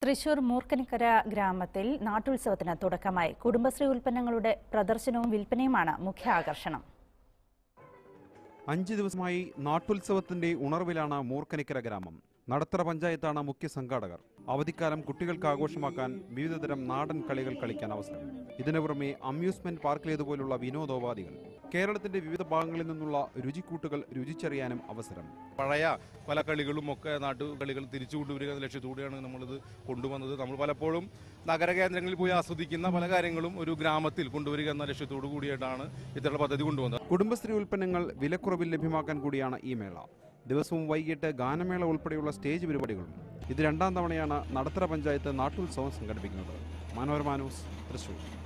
തൃശൂർ മൂർക്കനിക്കര ഗ്രാമത്തിൽ നാട്ടുത്സവത്തിന് തുടക്കമായി കുടുംബശ്രീ ഉൽപ്പന്നങ്ങളുടെ പ്രദർശനവും വിൽപ്പനയുമാണ് മുഖ്യ ആകർഷണം അഞ്ച് ദിവസമായി നാട്ടുത്സവത്തിന്റെ ഉണർവിലാണ് മൂർക്കനിക്കര ഗ്രാമം നടത്തറ പഞ്ചായത്താണ് മുഖ്യ സംഘാടകർ അവധിക്കാലം കുട്ടികൾക്ക് ആഘോഷമാക്കാൻ വിവിധതരം നാടൻ കളികൾ കളിക്കാൻ അവസരം ഇതിനു പുറമെ അമ്യൂസ്മെന്റ് പാർക്കിലേതുപോലുള്ള വിനോദോപാധികൾ കേരളത്തിന്റെ വിവിധ ഭാഗങ്ങളിൽ നിന്നുള്ള രുചിക്കൂട്ടുകൾ രുചിച്ചറിയാനും അവസരം പഴയ പല കളികളും ഒക്കെ നാട്ടു കളികൾ തിരിച്ചു കൊണ്ടുവരിക എന്ന ലക്ഷ്യത്തോടെയാണ് നമ്മളിത് കൊണ്ടുവന്നത് നമ്മൾ പലപ്പോഴും നഗര കേന്ദ്രങ്ങളിൽ പോയി ആസ്വദിക്കുന്ന പല കാര്യങ്ങളും ഒരു ഗ്രാമത്തിൽ കൊണ്ടുവരിക എന്ന ലക്ഷ്യത്തോടു കൂടിയിട്ടാണ് ഇത്തരത്തിലുള്ള പദ്ധതി കൊണ്ടുവന്നത് കുടുംബശ്രീ ഉൽപ്പന്നങ്ങൾ വിലക്കുറവിൽ ലഭ്യമാക്കാൻ കൂടിയാണ് ഈ മേള ദിവസവും വൈകിട്ട് ഗാനമേള ഉൾപ്പെടെയുള്ള സ്റ്റേജ് പരിപാടികളും ഇത് രണ്ടാം തവണയാണ് നടത്തറ പഞ്ചായത്ത് നാട്ടുത്സവം സംഘടിപ്പിക്കുന്നത് മനോരമ ന്യൂസ് തൃശൂർ